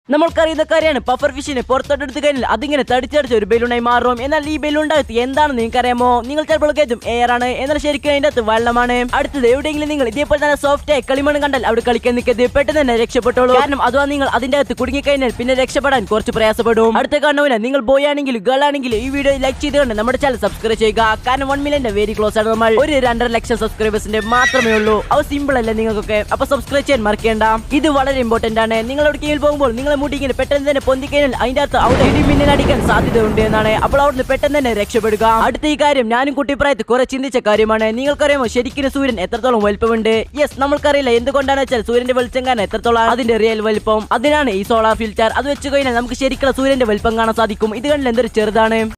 നമ്മൾക്കറിയുന്ന കാര്യമാണ് പഫർ ഫിഷിനെ പുറത്തോട്ടെടുത്ത് കഴിഞ്ഞാൽ അതിങ്ങനെ തടിച്ചടിച്ച് ഒരു ബലൂണായി മാറും എന്നാൽ ഈ ബലൂണിന്റെ അകത്ത് എന്താണെന്ന് നിങ്ങൾക്ക് അറിയാമോ നിങ്ങൾ ചിലപ്പോൾ കരുതും എയർ ആണ് എന്നാൽ ശരിക്കും അതിന്റെ അകത്ത് വെള്ളമാണ് അടുത്തത് എവിടെയെങ്കിലും നിങ്ങൾ ഇതേപോലെ തന്നെ സോഫ്റ്റ് ആയി കളിമണ്ണ് കണ്ടാൽ അവിടെ കളിക്കാൻ നിൽക്കരുത് പെട്ടെന്ന് തന്നെ രക്ഷപ്പെട്ടോളൂ കാരണം അഥവാ നിങ്ങൾ അതിന്റെ അകത്ത് കുടുങ്ങിക്കഴിഞ്ഞാൽ പിന്നെ രക്ഷപ്പെടാൻ കുറച്ച് പ്രയാസപ്പെടും അടുത്ത കാണുവിന് നിങ്ങൾ ബോയ് ആണെങ്കിലും ഗേൾ ആണെങ്കിലും ഈ വീഡിയോ ലൈക്ക് ചെയ്തുകൊണ്ട് നമ്മുടെ ചാനൽ സബ്സ്ക്രൈബ് ചെയ്യുക കാരണം വൺ മില്യന്റെ വെരി ക്ലോസ് ആണ് നമ്മൾ ഒരു രണ്ടര ലക്ഷം സബ്സ്ക്രൈബേഴ്സിന്റെ മാത്രമേ ഉള്ളൂ അത് സിമ്പിൾ അല്ലേ നിങ്ങൾക്കൊക്കെ അപ്പൊ സബ്സ്ക്രൈബ് ചെയ്യാൻ മറക്കേണ്ട ഇത് വളരെ ഇമ്പോർട്ടന്റ് ആണ് നിങ്ങൾ എവിടേക്കെങ്കിലും പോകുമ്പോൾ നിങ്ങളെ മുടി ഇങ്ങനെ പെട്ടെന്ന് തന്നെ പൊന്തിക്കഴിഞ്ഞാൽ അതിന്റെ അകത്ത് അവിടെ ഇടിമിന്നൽ അടിക്കാൻ സാധ്യതയുണ്ട് എന്നാണ് അപ്പോൾ അവിടുന്ന് പെട്ടെന്ന് തന്നെ രക്ഷപ്പെടുക അടുത്ത ഈ കാര്യം ഞാനും കുട്ടിപ്രായത്തിൽ കുറെ ചിന്തിച്ച കാര്യമാണ് നിങ്ങൾക്കറിയാമോ ശരിക്കും സൂര്യൻ എത്രത്തോളം വലുപ്പമുണ്ട് യെസ് നമ്മൾക്കറിയില്ല എന്തുകൊണ്ടാണ് വെച്ചാൽ സൂര്യന്റെ വെളിച്ചം കാണാൻ എത്രത്തോളം അതിന്റെ റിയൽ വലുപ്പം അതിനാണ് ഈ സോളാർ ഫിൽറ്റർ അത് വെച്ച് കഴിഞ്ഞാൽ നമുക്ക് ശരിക്കുള്ള സൂര്യന്റെ വലുപ്പം കാണാൻ സാധിക്കും ഇത് കണ്ടില്ല എന്തൊരു ചെറുതാണ്